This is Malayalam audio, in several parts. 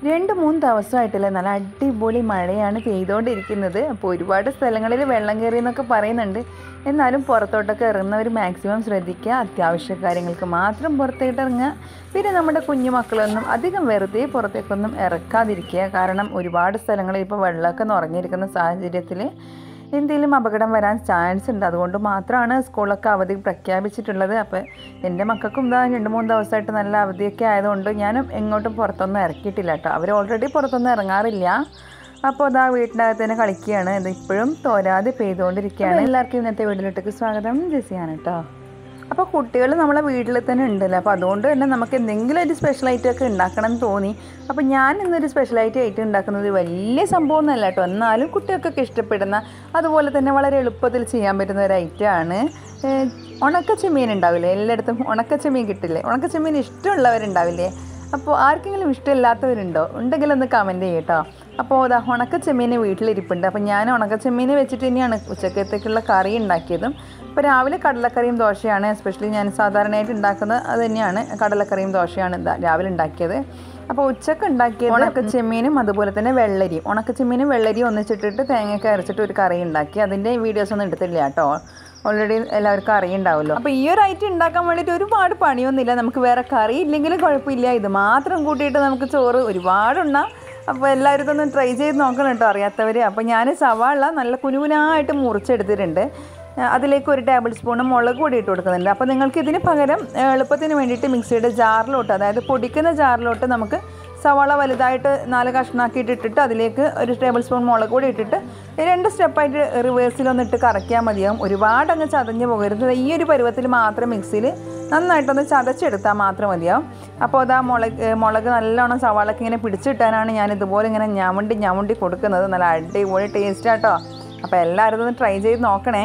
രണ്ട് മൂന്ന് ദിവസമായിട്ടല്ലേ നല്ല അടിപൊളി മഴയാണ് പെയ്തുകൊണ്ടിരിക്കുന്നത് അപ്പോൾ ഒരുപാട് സ്ഥലങ്ങളിൽ വെള്ളം കയറി എന്നൊക്കെ പറയുന്നുണ്ട് എന്നാലും പുറത്തോട്ടൊക്കെ ഇറങ്ങുന്നവർ മാക്സിമം ശ്രദ്ധിക്കുക അത്യാവശ്യ കാര്യങ്ങൾക്ക് മാത്രം പുറത്തേട്ട് ഇറങ്ങുക പിന്നെ നമ്മുടെ കുഞ്ഞു മക്കളൊന്നും അധികം വെറുതെ പുറത്തേക്കൊന്നും ഇറക്കാതിരിക്കുക കാരണം ഒരുപാട് സ്ഥലങ്ങളിൽ ഇപ്പോൾ വെള്ളമൊക്കെ നിറഞ്ഞിരിക്കുന്ന സാഹചര്യത്തിൽ എന്തെങ്കിലും അപകടം വരാൻ ചാൻസ് ഉണ്ട് അതുകൊണ്ട് മാത്രമാണ് സ്കൂളൊക്കെ അവധി പ്രഖ്യാപിച്ചിട്ടുള്ളത് അപ്പോൾ എൻ്റെ മക്കൾക്കും ഇതാ രണ്ട് മൂന്ന് ദിവസമായിട്ട് നല്ല അവധിയൊക്കെ ആയതുകൊണ്ട് ഞാനും എങ്ങോട്ടും പുറത്തൊന്നും ഇറക്കിയിട്ടില്ല കേട്ടോ അവർ ഓൾറെഡി പുറത്തൊന്നും ഇറങ്ങാറില്ല അപ്പോൾ ഇതാ വീട്ടിനകത്ത് തന്നെ കളിക്കുകയാണ് ഇത് ഇപ്പോഴും തോരാതെ പെയ്തുകൊണ്ടിരിക്കുകയാണ് എല്ലാവർക്കും ഇന്നത്തെ വീട്ടിലോട്ടേക്ക് സ്വാഗതം ജെസിയാണ് കേട്ടോ അപ്പോൾ കുട്ടികൾ നമ്മളെ വീട്ടിൽ തന്നെ ഉണ്ടല്ലോ അപ്പോൾ അതുകൊണ്ട് തന്നെ നമുക്ക് എന്തെങ്കിലും ഒരു സ്പെഷ്യൽ ഐറ്റം ഒക്കെ ഉണ്ടാക്കണം എന്ന് തോന്നി അപ്പോൾ ഞാൻ ഇന്നൊരു സ്പെഷ്യൽ ഐറ്റം ഐറ്റം ഉണ്ടാക്കുന്നത് വലിയ സംഭവമൊന്നുമല്ല കേട്ടോ എന്നാലും കുട്ടികൾക്കൊക്കെ ഇഷ്ടപ്പെടുന്ന അതുപോലെ തന്നെ വളരെ എളുപ്പത്തിൽ ചെയ്യാൻ പറ്റുന്ന ഒരു ഐറ്റമാണ് ഉണക്കച്ചെമ്മീൻ ഉണ്ടാവില്ലേ എല്ലായിടത്തും ഉണക്കച്ചെമ്മീൻ കിട്ടില്ലേ ഉണക്കച്ചെമ്മീൻ ഇഷ്ടമുള്ളവരുണ്ടാവില്ലേ അപ്പോൾ ആർക്കെങ്കിലും ഇഷ്ടമില്ലാത്തവരുണ്ടോ ഉണ്ടെങ്കിൽ ഒന്ന് കമൻറ്റ് ചെയ്യട്ടോ അപ്പോൾ അതാ ഉണക്കച്ചെമ്മീൻ വീട്ടിലിരിപ്പുണ്ട് അപ്പോൾ ഞാൻ ഉണക്കച്ചെമ്മീൻ വെച്ചിട്ട് തന്നെയാണ് ഉച്ചക്കത്തേക്കുള്ള കറി ഉണ്ടാക്കിയതും ഇപ്പോൾ രാവിലെ കടലക്കറിയും ദോശയാണ് എസ്പെഷ്യലി ഞാൻ സാധാരണയായിട്ട് ഉണ്ടാക്കുന്നത് അത് തന്നെയാണ് കടലക്കറിയും ദോശയാണ് ഇതാ രാവിലെ ഉണ്ടാക്കിയത് അപ്പോൾ ഉച്ചക്ക് ഉണ്ടാക്കിയത് ഉണക്കച്ചെമ്മീനും അതുപോലെ തന്നെ വെള്ളരിയും ഉണക്കച്ചെമ്മീനും വെള്ളരിയും ഒന്നിച്ചിട്ടിട്ട് തേങ്ങയൊക്കെ അരച്ചിട്ട് ഒരു കറി ഉണ്ടാക്കി അതിൻ്റെ വീഡിയോസ് ഒന്നും എടുത്തില്ല കേട്ടോ ഓൾറെഡി എല്ലാവർക്കും അറിയുണ്ടാവുമല്ലോ അപ്പോൾ ഈ ഒരു ഐറ്റം ഉണ്ടാക്കാൻ വേണ്ടിയിട്ട് ഒരുപാട് പണിയൊന്നുമില്ല നമുക്ക് വേറെ കറി ഇല്ലെങ്കിലും കുഴപ്പമില്ല ഇത് മാത്രം കൂട്ടിയിട്ട് നമുക്ക് ചോറ് ഒരുപാടുണ്ടാ അപ്പോൾ എല്ലാവരും ഇതൊന്ന് ട്രൈ ചെയ്ത് നോക്കണം കേട്ടോ അറിയാത്തവർ അപ്പോൾ ഞാൻ സവാള നല്ല കുനുകുനായിട്ട് മുറിച്ചെടുത്തിട്ടുണ്ട് അതിലേക്ക് ഒരു ടേബിൾ സ്പൂൺ മുളക് പൊടി ഇട്ട് കൊടുക്കുന്നുണ്ട് അപ്പോൾ നിങ്ങൾക്ക് ഇതിന് പകരം എളുപ്പത്തിന് വേണ്ടിയിട്ട് മിക്സിയുടെ ജാറിലോട്ട് അതായത് പൊടിക്കുന്ന ജാറിലോട്ട് നമുക്ക് സവാള വലുതായിട്ട് നാല് കഷ്ണാക്കിയിട്ട് ഇട്ടിട്ട് അതിലേക്ക് ഒരു ടേബിൾ സ്പൂൺ മുളക് പൊടി ഇട്ടിട്ട് രണ്ട് സ്റ്റെപ്പായിട്ട് റിവേഴ്സിലൊന്ന് ഇട്ട് കറക്കിയാൽ മതിയാവും ഒരുപാട് അങ്ങ് ചതഞ്ഞ് പോകരുത് ഈ ഒരു പരുവത്തിൽ മാത്രം മിക്സിയിൽ നന്നായിട്ടൊന്ന് ചതച്ചെടുത്താൽ മാത്രം മതിയാവും അപ്പോൾ അതാ മുളക് മുളക് നല്ലോണം സവാളക്ക് ഇങ്ങനെ പിടിച്ചിട്ടാനാണ് ഞാൻ ഇതുപോലെ ഇങ്ങനെ ഞാമുണ്ടി ഞാമുണ്ടി കൊടുക്കുന്നത് നല്ല അടിപൊളി ടേസ്റ്റ് ആട്ടോ അപ്പോൾ എല്ലാവരും ഇതൊന്ന് ട്രൈ ചെയ്ത് നോക്കണേ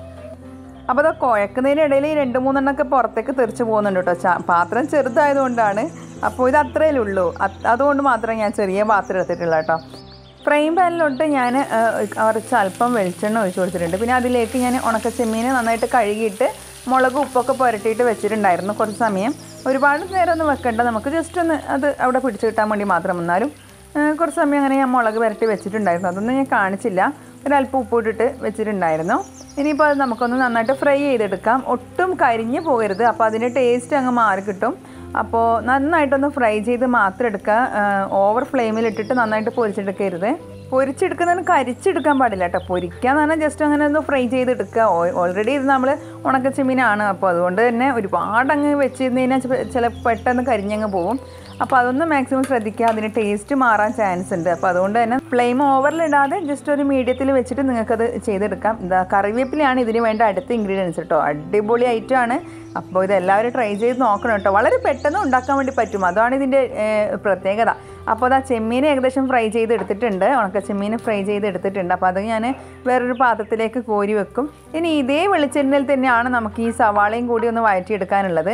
അപ്പോൾ അത് കുഴക്കുന്നതിനിടയിൽ ഈ രണ്ട് മൂന്നെണ്ണമൊക്കെ പുറത്തേക്ക് തെറിച്ച് പോകുന്നുണ്ട് കേട്ടോ ചാ പാത്രം ചെറുതായതുകൊണ്ടാണ് അപ്പോൾ ഇത് അത്രയേ ഉള്ളൂ അത് അതുകൊണ്ട് മാത്രമേ ഞാൻ ചെറിയ പാത്രം എടുത്തിട്ടുള്ളൂ കേട്ടോ ഫ്രൈം പാനിലോട്ട് ഞാൻ കുറച്ച് അല്പം വെളിച്ചെണ്ണ ഒഴിച്ച് കൊടുത്തിട്ടുണ്ട് പിന്നെ അതിലേക്ക് ഞാൻ ഉണക്ക ചെമ്മീൻ നന്നായിട്ട് കഴുകിയിട്ട് മുളക് ഉപ്പൊക്കെ പുരട്ടിയിട്ട് വെച്ചിട്ടുണ്ടായിരുന്നു കുറച്ച് സമയം ഒരുപാട് നേരം ഒന്നും വെക്കണ്ട നമുക്ക് ജസ്റ്റ് ഒന്ന് അത് അവിടെ പിടിച്ച് കിട്ടാൻ വേണ്ടി മാത്രം എന്നാലും കുറച്ച് സമയം അങ്ങനെ ഞാൻ മുളക് പുരട്ടി വെച്ചിട്ടുണ്ടായിരുന്നു അതൊന്നും ഞാൻ കാണിച്ചില്ല ഒരല്പം ഉപ്പിട്ടിട്ട് വെച്ചിട്ടുണ്ടായിരുന്നു ഇനിയിപ്പോൾ അത് നമുക്കൊന്ന് നന്നായിട്ട് ഫ്രൈ ചെയ്തെടുക്കാം ഒട്ടും കരിഞ്ഞു പോകരുത് അപ്പോൾ അതിൻ്റെ ടേസ്റ്റ് അങ്ങ് മാറി കിട്ടും അപ്പോൾ നന്നായിട്ടൊന്ന് ഫ്രൈ ചെയ്ത് മാത്രം എടുക്കുക ഓവർ ഫ്ലെയിമിൽ ഇട്ടിട്ട് നന്നായിട്ട് പൊരിച്ചെടുക്കരുത് പൊരിച്ചെടുക്കുന്നതിന് കരിച്ചെടുക്കാൻ പാടില്ല കേട്ടോ പൊരിക്കുക എന്ന് പറഞ്ഞാൽ ജസ്റ്റ് അങ്ങനെ ഒന്ന് ഫ്രൈ ചെയ്തെടുക്കുക ഓൾറെഡി ഇത് നമ്മൾ ഉണക്കച്ചെമ്മീനാണ് അപ്പോൾ അതുകൊണ്ട് തന്നെ ഒരുപാട് അങ്ങ് വെച്ചിരുന്നതിനാൽ ചില പെട്ടെന്ന് കരിഞ്ഞങ്ങ് പോകും അപ്പോൾ അതൊന്ന് മാക്സിമം ശ്രദ്ധിക്കുക അതിന് ടേസ്റ്റ് മാറാൻ ചാൻസ് ഉണ്ട് അപ്പോൾ അതുകൊണ്ട് തന്നെ ഫ്ലെയിം ഓവറിലിടാതെ ജസ്റ്റ് ഒരു മീഡിയത്തിൽ വെച്ചിട്ട് നിങ്ങൾക്കത് ചെയ്തെടുക്കാം എന്താ കറിവേപ്പിലയാണ് ഇതിന് വേണ്ട അടുത്ത ഇൻഗ്രീഡിയൻസ് കേട്ടോ അടിപൊളി ഐറ്റം ആണ് അപ്പോൾ ഇത് എല്ലാവരും ട്രൈ ചെയ്ത് നോക്കണം കേട്ടോ വളരെ പെട്ടെന്ന് ഉണ്ടാക്കാൻ വേണ്ടി പറ്റും അതാണ് ഇതിൻ്റെ പ്രത്യേകത അപ്പോൾ അത് ആ ചെമ്മീൻ ഏകദേശം ഫ്രൈ ചെയ്ത് എടുത്തിട്ടുണ്ട് ഉണക്ക ചെമ്മീൻ ഫ്രൈ ചെയ്ത് എടുത്തിട്ടുണ്ട് അപ്പോൾ അത് ഞാൻ വേറൊരു പാത്രത്തിലേക്ക് കോരി വെക്കും ഇനി ഇതേ വെളിച്ചെണ്ണയിൽ തന്നെയാണ് നമുക്ക് ഈ സവാളയും കൂടി ഒന്ന് വഴറ്റിയെടുക്കാനുള്ളത്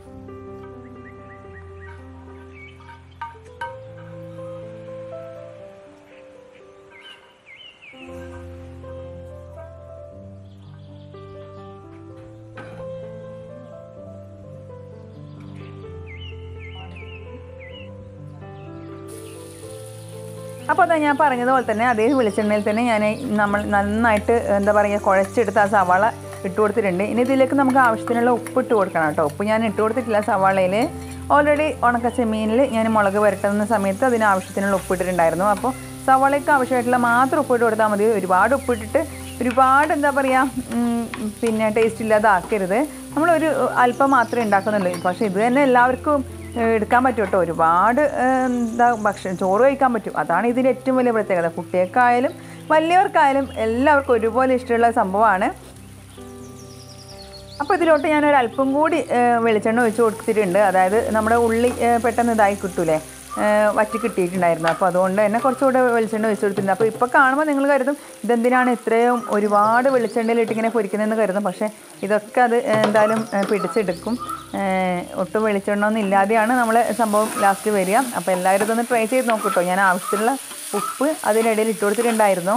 അപ്പോൾ അതാ ഞാൻ പറഞ്ഞതുപോലെ തന്നെ അതേ വെളിച്ചെണ്ണയിൽ തന്നെ ഞാൻ നമ്മൾ നന്നായിട്ട് എന്താ പറയുക കുഴച്ചെടുത്ത് ആ സവാള ഇട്ട് കൊടുത്തിട്ടുണ്ട് ഇനി ഇതിലേക്ക് നമുക്ക് ആവശ്യത്തിനുള്ള ഉപ്പ് ഇട്ട് കൊടുക്കണം കേട്ടോ ഉപ്പ് ഞാൻ ഇട്ട് കൊടുത്തിട്ടില്ല സവാളയിൽ ഓൾറെഡി ഉണക്ക ചെമ്മീനിൽ ഞാൻ മുളക് പുരട്ടുന്ന സമയത്ത് അതിന് ആവശ്യത്തിനുള്ള ഉപ്പ് ഇട്ടിട്ടുണ്ടായിരുന്നു അപ്പോൾ സവാളയ്ക്ക് ആവശ്യമായിട്ടുള്ള മാത്രം ഉപ്പിട്ട് കൊടുത്താൽ മതി ഒരുപാട് ഉപ്പിട്ടിട്ട് ഒരുപാട് എന്താ പറയുക പിന്നെ ടേസ്റ്റ് ഇല്ലാതെ ആക്കരുത് നമ്മളൊരു അല്പം മാത്രമേ ഉണ്ടാക്കുന്നുള്ളൂ പക്ഷേ ഇത് തന്നെ എല്ലാവർക്കും എടുക്കാൻ പറ്റും കേട്ടോ ഒരുപാട് എന്താ ഭക്ഷണം ചോറ് കഴിക്കാൻ പറ്റും അതാണ് ഇതിൻ്റെ ഏറ്റവും വലിയ പ്രത്യേകത കുട്ടികൾക്കായാലും വലിയവർക്കായാലും എല്ലാവർക്കും ഒരുപോലെ ഇഷ്ടമുള്ള സംഭവമാണ് അപ്പോൾ ഇതിലോട്ട് ഞാൻ ഒരു അല്പം കൂടി വെളിച്ചെണ്ണ ഒഴിച്ച് കൊടുത്തിട്ടുണ്ട് അതായത് നമ്മുടെ ഉള്ളി പെട്ടെന്ന് ഇതായി കിട്ടൂലേ വറ്റി കിട്ടിയിട്ടുണ്ടായിരുന്നു അപ്പോൾ അതുകൊണ്ട് തന്നെ കുറച്ചുകൂടെ വെളിച്ചെണ്ണ ഒഴിച്ച് കൊടുത്തിട്ടുണ്ട് അപ്പോൾ ഇപ്പോൾ കാണുമ്പോൾ നിങ്ങൾ കരുതും ഇതെന്തിനാണ് ഇത്രയും ഒരുപാട് വെളിച്ചെണ്ണയിലിട്ട് ഇങ്ങനെ പൊരിക്കുന്നതെന്ന് കരുതും പക്ഷേ ഇതൊക്കെ അത് എന്തായാലും പിടിച്ചെടുക്കും ഒട്ടും വെളിച്ചെണ്ണ ഒന്നും ഇല്ലാതെയാണ് നമ്മൾ സംഭവം ലാസ്റ്റ് വരിക അപ്പോൾ എല്ലാവരും ഇതൊന്ന് ട്രൈ ചെയ്ത് നോക്കൂട്ടോ ഞാൻ ആവശ്യത്തിനുള്ള ഉപ്പ് അതിനിടയിൽ ഇട്ട് കൊടുത്തിട്ടുണ്ടായിരുന്നു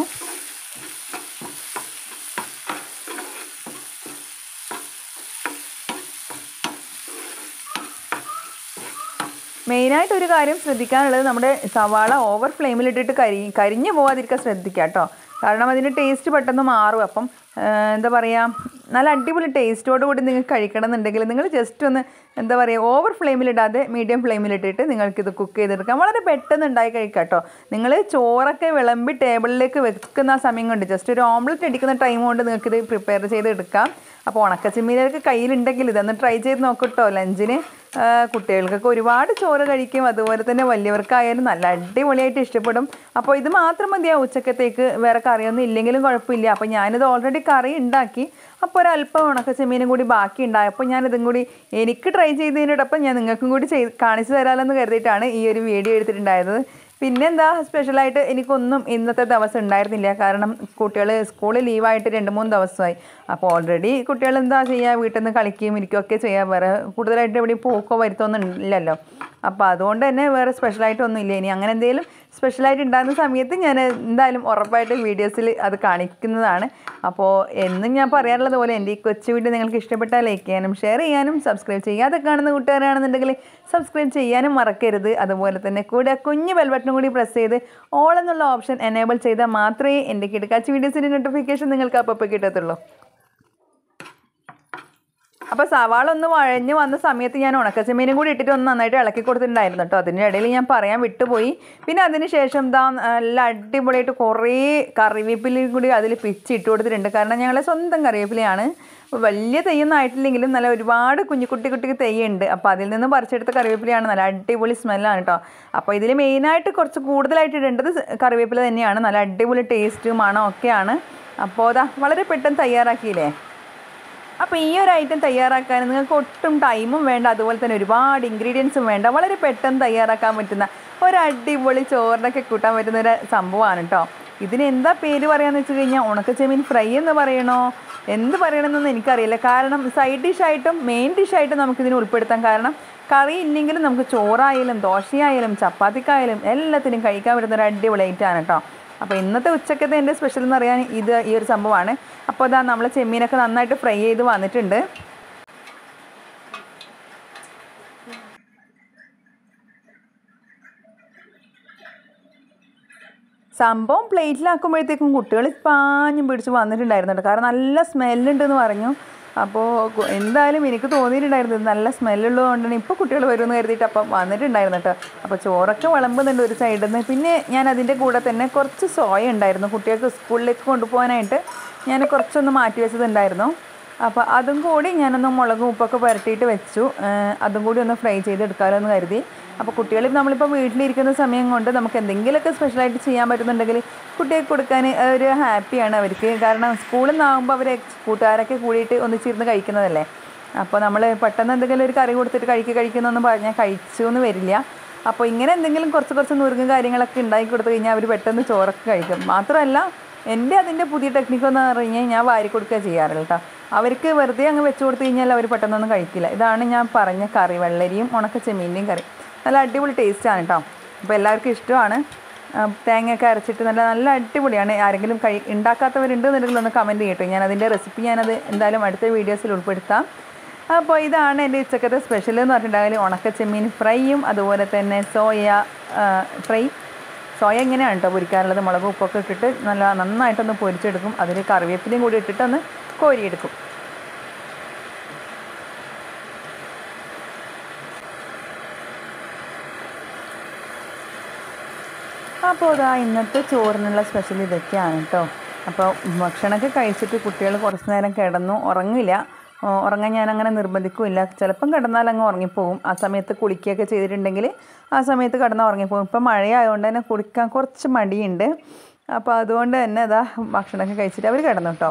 മെയിനായിട്ട് ഒരു കാര്യം ശ്രദ്ധിക്കാനുള്ളത് നമ്മുടെ സവാള ഓവർ ഫ്ലെയിമിലിട്ടിട്ട് കരി കരിഞ്ഞു പോകാതിരിക്കാൻ ശ്രദ്ധിക്കുക കേട്ടോ കാരണം അതിൻ്റെ ടേസ്റ്റ് പെട്ടെന്ന് മാറും അപ്പം ആ, എന്താ പറയുക നല്ല അടിപൊളി ടേസ്റ്റോട് കൂടി നിങ്ങൾക്ക് കഴിക്കണം എന്നുണ്ടെങ്കിൽ നിങ്ങൾ ജസ്റ്റ് ഒന്ന് എന്താ പറയുക ഓവർ ഫ്ലെയിമിലിടാതെ മീഡിയം ഫ്ലെയിമിലിട്ടിട്ട് നിങ്ങൾക്കിത് കുക്ക് ചെയ്തെടുക്കാം വളരെ പെട്ടെന്ന് ഉണ്ടായി കഴിക്കാം കേട്ടോ നിങ്ങൾ ചോറൊക്കെ വിളമ്പി ടേബിളിലേക്ക് വെക്കുന്ന ആ സമയം കൊണ്ട് ജസ്റ്റ് ഒരു ഓംലെറ്റ് അടിക്കുന്ന ടൈം കൊണ്ട് നിങ്ങൾക്കിത് പ്രിപ്പയർ ചെയ്തെടുക്കാം അപ്പോൾ ഉണക്കച്ചെമ്മീനൊക്കെ കയ്യിലുണ്ടെങ്കിൽ ഇതൊന്ന് ട്രൈ ചെയ്ത് നോക്കട്ടോ ലഞ്ചിന് ആ, കുട്ടികൾക്കൊക്കെ ഒരുപാട് ചോറ് കഴിക്കും അതുപോലെ തന്നെ വലിയവർക്കായാലും നല്ല അടിപൊളിയായിട്ട് ഇഷ്ടപ്പെടും അപ്പോൾ ഇത് മാത്രം മതിയാവും ഉച്ചക്കത്തേക്ക് വേറെ കറിയൊന്നും ഇല്ലെങ്കിലും കുഴപ്പമില്ല അപ്പോൾ ഞാനിത് ഓൾറെഡി കറി ഉണ്ടാക്കി അപ്പോൾ ഒരല്പം ഉണക്ക ചെമ്മീനും കൂടി ബാക്കി ഉണ്ടായപ്പോൾ ഞാനിതും കൂടി എനിക്ക് ട്രൈ ചെയ്തതിനോടൊപ്പം ഞാൻ നിങ്ങൾക്കും കൂടി ചെയ്ത് കാണിച്ചു തരാമെന്ന് കരുതിയിട്ടാണ് ഈ ഒരു വീഡിയോ എടുത്തിട്ടുണ്ടായത് പിന്നെന്താ സ്പെഷ്യലായിട്ട് എനിക്കൊന്നും ഇന്നത്തെ ദിവസം ഉണ്ടായിരുന്നില്ല കാരണം കുട്ടികൾ സ്കൂളിൽ ലീവായിട്ട് രണ്ട് മൂന്ന് ദിവസമായി അപ്പോൾ ഓൾറെഡി കുട്ടികൾ എന്താ ചെയ്യുക വീട്ടിൽ നിന്ന് കളിക്കുകയും ഇരിക്കുകയൊക്കെ ചെയ്യുക വേറെ കൂടുതലായിട്ട് എവിടെയും പോക്കോ വരുത്തൊന്നും ഇല്ലല്ലോ അപ്പോൾ അതുകൊണ്ട് തന്നെ വേറെ സ്പെഷ്യലായിട്ടൊന്നും ഇല്ല ഇനി അങ്ങനെ എന്തെങ്കിലും സ്പെഷ്യലായിട്ട് ഉണ്ടാകുന്ന സമയത്ത് ഞാൻ എന്തായാലും ഉറപ്പായിട്ടും വീഡിയോസിൽ അത് കാണിക്കുന്നതാണ് അപ്പോൾ എന്നും ഞാൻ പറയാറുള്ളത് പോലെ എൻ്റെ ഈ കൊച്ചു വീഡിയോ നിങ്ങൾക്ക് ഇഷ്ടപ്പെട്ടാൽ ലൈക്ക് ചെയ്യാനും ഷെയർ ചെയ്യാനും സബ്സ്ക്രൈബ് ചെയ്യാതെ കാണുന്ന കൂട്ടുകാരാണെന്നുണ്ടെങ്കിൽ സബ്സ്ക്രൈബ് ചെയ്യാനും മറക്കരുത് അതുപോലെ തന്നെ കൂടെ ആ കുഞ്ഞ് ബെൽബട്ടനും കൂടി പ്രസ് ചെയ്ത് ഓൾ എന്നുള്ള ഓപ്ഷൻ എനേബിൾ ചെയ്താൽ മാത്രമേ എൻ്റെ കിടക്കാച്ച വീഡിയോസിൻ്റെ നോട്ടിഫിക്കേഷൻ നിങ്ങൾക്ക് അപ്പോൾ കിട്ടത്തുള്ളൂ അപ്പോൾ സവാള ഒന്ന് വഴഞ്ഞ് വന്ന സമയത്ത് ഞാൻ ഉണക്കച്ചെമ്മീനും കൂടി ഇട്ടിട്ട് ഒന്ന് നന്നായിട്ട് ഇളക്കി കൊടുത്തിട്ടുണ്ടായിരുന്നു കേട്ടോ അതിൻ്റെ ഇടയിൽ ഞാൻ പറയാൻ വിട്ടുപോയി പിന്നെ അതിന് ശേഷം ദാ നല്ല അടിപൊളിയായിട്ട് കുറേ കറിവേപ്പിലയും കൂടി അതിൽ പിച്ച് ഇട്ട് കൊടുത്തിട്ടുണ്ട് കാരണം ഞങ്ങളെ സ്വന്തം കറിവേപ്പിലയാണ് വലിയ തെയ്യൊന്നും ആയിട്ടില്ലെങ്കിലും നല്ല ഒരുപാട് കുഞ്ഞു കുട്ടി കുട്ടിക്ക് തെയ്യുണ്ട് അപ്പോൾ അതിൽ നിന്ന് പറിച്ചെടുത്ത കറിവേപ്പിലയാണ് നല്ല അടിപൊളി സ്മെല്ലാണ് കേട്ടോ അപ്പോൾ ഇതിൽ മെയിനായിട്ട് കുറച്ച് കൂടുതലായിട്ട് ഇടേണ്ടത് കറിവേപ്പില തന്നെയാണ് നല്ല അടിപൊളി ടേസ്റ്റ് മണം ഒക്കെയാണ് അപ്പോൾ അതാ വളരെ പെട്ടെന്ന് തയ്യാറാക്കിയില്ലേ അപ്പോൾ ഈ ഒരു ഐറ്റം തയ്യാറാക്കാൻ നിങ്ങൾക്ക് ഒട്ടും ടൈമും വേണ്ട അതുപോലെ തന്നെ ഒരുപാട് ഇൻഗ്രീഡിയൻസും വേണ്ട വളരെ പെട്ടെന്ന് തയ്യാറാക്കാൻ പറ്റുന്ന ഒരു അടിപൊളി ചോറിനൊക്കെ കൂട്ടാൻ പറ്റുന്ന ഒരു സംഭവമാണ് കേട്ടോ ഇതിന് എന്താ പേര് പറയാന്ന് വെച്ച് കഴിഞ്ഞാൽ ഉണക്കച്ചെമീൻ ഫ്രൈ എന്ന് പറയണോ എന്ത് പറയണമെന്നൊന്നും എനിക്കറിയില്ല കാരണം സൈഡ് ഡിഷായിട്ടും മെയിൻ ഡിഷായിട്ടും നമുക്കിതിന് ഉൾപ്പെടുത്താം കാരണം കറി ഇല്ലെങ്കിലും നമുക്ക് ചോറായാലും ദോശയായാലും ചപ്പാത്തിക്കായാലും എല്ലാത്തിനും കഴിക്കാൻ പറ്റുന്ന ഒരു അടിപൊളി ഐറ്റമാണ് കേട്ടോ അപ്പോൾ ഇന്നത്തെ ഉച്ചക്കത്തെ എൻ്റെ സ്പെഷ്യൽ എന്ന് പറയാൻ ഇത് ഈ ഒരു സംഭവമാണ് അപ്പോൾ അതാ നമ്മൾ ചെമ്മീനൊക്കെ നന്നായിട്ട് ഫ്രൈ ചെയ്ത് വന്നിട്ടുണ്ട് സംഭവം പ്ലേറ്റിലാക്കുമ്പോഴത്തേക്കും കുട്ടികൾ പാഞ്ഞും പിടിച്ച് വന്നിട്ടുണ്ടായിരുന്നു കേട്ടോ കാരണം നല്ല സ്മെല്ലുണ്ടെന്ന് പറഞ്ഞു അപ്പോൾ കു- എന്തായാലും എനിക്ക് തോന്നിയിട്ടുണ്ടായിരുന്നു ഇത് നല്ല സ്മെല്ലുള്ളത് കൊണ്ടാണ് ഇപ്പോൾ കുട്ടികൾ വരുമെന്ന് കരുതിയിട്ട് അപ്പം വന്നിട്ടുണ്ടായിരുന്നു കേട്ടോ അപ്പോൾ ചോറൊക്കെ വിളമ്പുന്നുണ്ട് ഒരു സൈഡിൽ നിന്ന് പിന്നെ ഞാൻ അതിൻ്റെ കൂടെ തന്നെ കുറച്ച് സോയ ഉണ്ടായിരുന്നു കുട്ടികൾക്ക് സ്കൂളിലേക്ക് കൊണ്ടുപോകാനായിട്ട് ഞാൻ കുറച്ചൊന്ന് മാറ്റി വെച്ചതുണ്ടായിരുന്നു അപ്പോൾ അതും കൂടി ഞാനൊന്ന് മുളകും ഉപ്പൊക്കെ പുരട്ടിയിട്ട് വെച്ചു ഏഹ് അതും കൂടി ഒന്ന് ഫ്രൈ ചെയ്തെടുക്കാമല്ലോ എന്ന് കരുതി അപ്പോൾ കുട്ടികൾ നമ്മളിപ്പോൾ വീട്ടിലിരിക്കുന്ന സമയം കൊണ്ട് നമുക്ക് എന്തെങ്കിലുമൊക്കെ സ്പെഷ്യലായിട്ട് ചെയ്യാൻ പറ്റുന്നുണ്ടെങ്കിൽ കുട്ടികൾക്ക് കൊടുക്കാൻ ഒരു ഹാപ്പിയാണ് അവർക്ക് കാരണം സ്കൂളിൽ നിന്നാകുമ്പോൾ അവർ കൂട്ടുകാരൊക്കെ കൂടിയിട്ട് ഒന്നിച്ചിരുന്ന് കഴിക്കുന്നതല്ലേ അപ്പോൾ നമ്മൾ പെട്ടെന്ന് എന്തെങ്കിലും ഒരു കറി കൊടുത്തിട്ട് കഴിക്കുക കഴിക്കുന്നൊന്നും പറഞ്ഞാൽ കഴിച്ചു എന്ന് വരില്ല അപ്പോൾ ഇങ്ങനെ എന്തെങ്കിലും കുറച്ച് കുറച്ച് നുറുങ്ങും കാര്യങ്ങളൊക്കെ ഉണ്ടാക്കി കൊടുത്തു കഴിഞ്ഞാൽ അവർ പെട്ടെന്ന് ചോറൊക്കെ കഴിക്കും മാത്രമല്ല എൻ്റെ അതിൻ്റെ പുതിയ ടെക്നിക്ക് എന്ന് പറഞ്ഞു കഴിഞ്ഞാൽ ഞാൻ വാരി കൊടുക്കുക ചെയ്യാറില്ല കേട്ടോ അവർക്ക് വെറുതെ അങ്ങ് വെച്ച് കൊടുത്തു കഴിഞ്ഞാൽ അവർ പെട്ടെന്നൊന്നും കഴിക്കില്ല ഇതാണ് ഞാൻ പറഞ്ഞ കറി വെള്ളരിയും ഉണക്ക ചെമ്മീൻ്റെയും കറി നല്ല അടിപൊളി ടേസ്റ്റാണ് കേട്ടോ അപ്പോൾ എല്ലാവർക്കും ഇഷ്ടമാണ് ആ, തേങ്ങയൊക്കെ അരച്ചിട്ട് നല്ല നല്ല അടിപൊളിയാണ് ആരെങ്കിലും കഴി ഉണ്ടാക്കാത്തവരുണ്ടെന്നുണ്ടെങ്കിൽ ഒന്ന് കമൻറ്റ് ചെയ്യട്ടെ ഞാൻ അതിൻ്റെ റെസിപ്പി ഞാനത് എന്തായാലും അടുത്ത വീഡിയോസിൽ ഉൾപ്പെടുത്താം അപ്പോൾ ഇതാണ് എൻ്റെ ഉച്ചക്കത്തെ സ്പെഷ്യൽ എന്ന് പറഞ്ഞിട്ടുണ്ടെങ്കിൽ ഉണക്ക ചെമ്മീൻ ഫ്രൈയും അതുപോലെ തന്നെ സോയ ആ, ഫ്രൈ സോയ എങ്ങനെയാണ് കേട്ടോ പൊരിക്കാറുള്ളത് മുളക് ഉപ്പൊക്കെ ഇട്ടിട്ട് നല്ല നന്നായിട്ടൊന്ന് പൊരിച്ചെടുക്കും അതിൽ കറിവേപ്പിലയും കൂടി ഇട്ടിട്ടൊന്ന് കോരിയെടുക്കും അപ്പോൾ അതാ ഇന്നത്തെ ചോറിനുള്ള സ്പെഷ്യൽ ഇതൊക്കെയാണ് കേട്ടോ അപ്പോൾ ഭക്ഷണമൊക്കെ കഴിച്ചിട്ട് കുട്ടികൾ കുറച്ച് നേരം കിടന്നു ഉറങ്ങില്ല ആ, ഉറങ്ങാൻ ഞാൻ അങ്ങനെ നിർബന്ധിക്കില്ല ചിലപ്പം കിടന്നാൽ അങ്ങ് ഉറങ്ങിപ്പോകും ആ സമയത്ത് കുളിക്കുകയൊക്കെ ചെയ്തിട്ടുണ്ടെങ്കിൽ ആ സമയത്ത് കിടന്നാൽ ഉറങ്ങിപ്പോകും ഇപ്പം മഴയായതുകൊണ്ട് തന്നെ കുളിക്കാൻ കുറച്ച് മടിയുണ്ട് അപ്പോൾ അതുകൊണ്ട് തന്നെ അതാ ഭക്ഷണമൊക്കെ കഴിച്ചിട്ട് അവർ കിടന്നു കേട്ടോ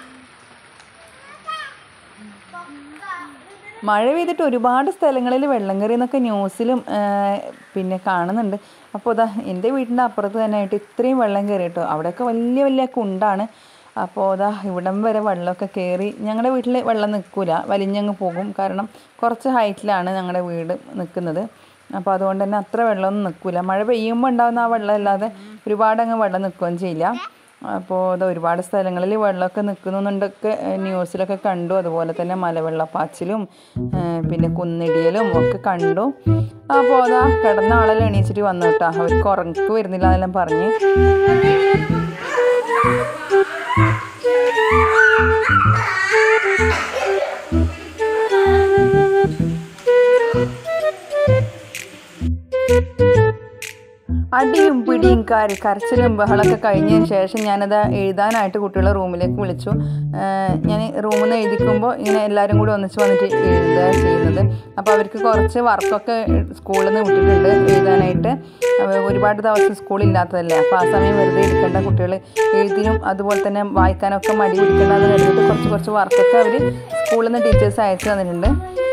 മഴ പെയ്തിട്ട് ഒരുപാട് സ്ഥലങ്ങളിൽ വെള്ളം കയറി എന്നൊക്കെ ന്യൂസിലും ആ, പിന്നെ കാണുന്നുണ്ട് അപ്പോൾ ഇതാ എൻ്റെ വീടിൻ്റെ അപ്പുറത്ത് തന്നെ ആയിട്ട് ഇത്രയും വെള്ളം കയറി കേട്ടോ അവിടെയൊക്കെ വലിയ വലിയ കുണ്ടാണ് അപ്പോൾ ഇതാ ഇവിടം വരെ വെള്ളമൊക്കെ കയറി ഞങ്ങളുടെ വീട്ടിൽ വെള്ളം നിൽക്കില്ല വലിഞ്ഞങ്ങ് പോകും കാരണം കുറച്ച് ഹൈറ്റിലാണ് ഞങ്ങളുടെ വീട് നിൽക്കുന്നത് അപ്പോൾ അതുകൊണ്ട് തന്നെ അത്ര വെള്ളമൊന്നും നിൽക്കില്ല മഴ പെയ്യുമ്പോൾ ഉണ്ടാകുന്ന ആ വെള്ളം അല്ലാതെ ഒരുപാട് അങ്ങ് വെള്ളം നിൽക്കുകയും ചെയ്യില്ല അപ്പോൾ അത് ഒരുപാട് സ്ഥലങ്ങളിൽ വെള്ളമൊക്കെ നിൽക്കുന്നുണ്ടൊക്കെ ന്യൂസിലൊക്കെ കണ്ടു അതുപോലെ തന്നെ മലവെള്ളപ്പാച്ചിലും ആ, പിന്നെ കുന്നിടിയലും ഒക്കെ കണ്ടു അപ്പോൾ അതാ കിടന്ന ആളെല്ലാം എണീച്ചിട്ട് വന്നു കേട്ടോ അവർക്ക് ഉറക്ക് വരുന്നില്ല എന്നെല്ലാം പറഞ്ഞ് അടിയും പിടിയും കര കരച്ചിലും ബഹളമൊക്കെ കഴിഞ്ഞതിന് ശേഷം ഞാനത് എഴുതാനായിട്ട് കുട്ടികളെ റൂമിലേക്ക് വിളിച്ചു ഞാൻ റൂമിൽ നിന്ന് എഴുതിക്കുമ്പോൾ ഇങ്ങനെ എല്ലാവരും കൂടി ഒന്നിച്ച് വന്നിട്ട് എഴുതുക ചെയ്യുന്നത് അപ്പോൾ അവർക്ക് കുറച്ച് വർക്കൊക്കെ സ്കൂളിൽ നിന്ന് വിട്ടിട്ടുണ്ട് എഴുതാനായിട്ട് അപ്പോൾ ഒരുപാട് ദിവസം സ്കൂളില്ലാത്തതല്ലേ അപ്പോൾ ആ സമയം വെറുതെ ഇരിക്കേണ്ട കുട്ടികൾ എഴുതിനും അതുപോലെ തന്നെ വായിക്കാനൊക്കെ മടി പിടിക്കേണ്ടതെന്ന് കരുതിയിട്ട് കുറച്ച് കുറച്ച് വർക്കൊക്കെ അവർ സ്കൂളിൽ നിന്ന് ടീച്ചേഴ്സ് അയച്ചു തന്നിട്ടുണ്ട്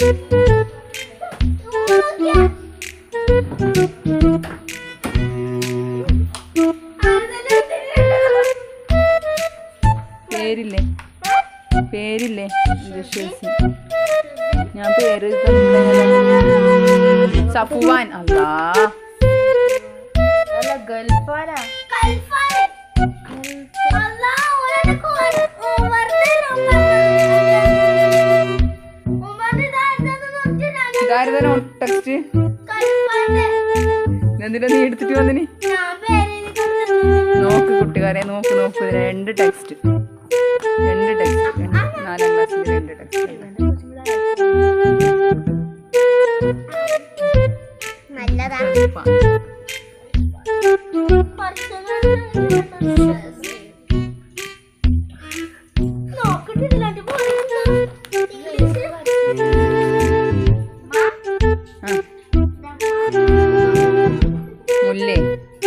പേരില്ലേ പേരില്ലേ വിശ്വസി ഞാൻ പേര് തന്നിട്ടില്ല. സഫുവാൻ അല്ലാ അല്ല ഗൾഫാനാ ഇതാരതനോ ടെക്സ്റ്റ് എന്തിനാ നീ എടുത്തിട്ട് വന്നിനി നോക്ക് കൂട്ടുകാരെ നോക്ക് നോക്ക് ഇത് രണ്ട് ടെക്സ്റ്റ് രണ്ട് ടെക്സ്റ്റ് രണ്ട് നാലാം ക്ലാസ്സിൽ രണ്ട് ടെക്സ്റ്റ് നല്ലതാ നോക്കട്ടില്ല മുല്ലേ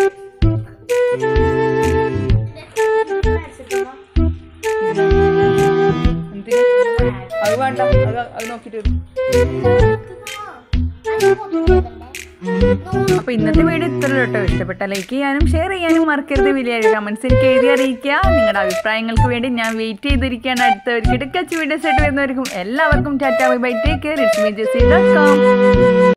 എന്തിന് അത് വേണ്ട അത് അത് നോക്കിട്ട് വരൂ. അപ്പോൾ ഇന്നത്തെ വീഡിയോ ഇത്ര കേട്ടോ ഇഷ്ടപ്പെട്ട ലൈക്ക് ചെയ്യാനും ഷെയർ ചെയ്യാനും മറക്കരുത് വലിയ കമൻസ് എനിക്ക് എഴുതി അറിയിക്കുക നിങ്ങളുടെ അഭിപ്രായങ്ങൾക്ക് വേണ്ടി ഞാൻ വെയിറ്റ് ചെയ്തിരിക്കുകയാണ് അടുത്തവർക്ക് ഇടയ്ക്കച്ച് വീഡിയോസ് ആയിട്ട് വരുന്നവർക്കും എല്ലാവർക്കും tata bye bye take care it's me Jessy dot com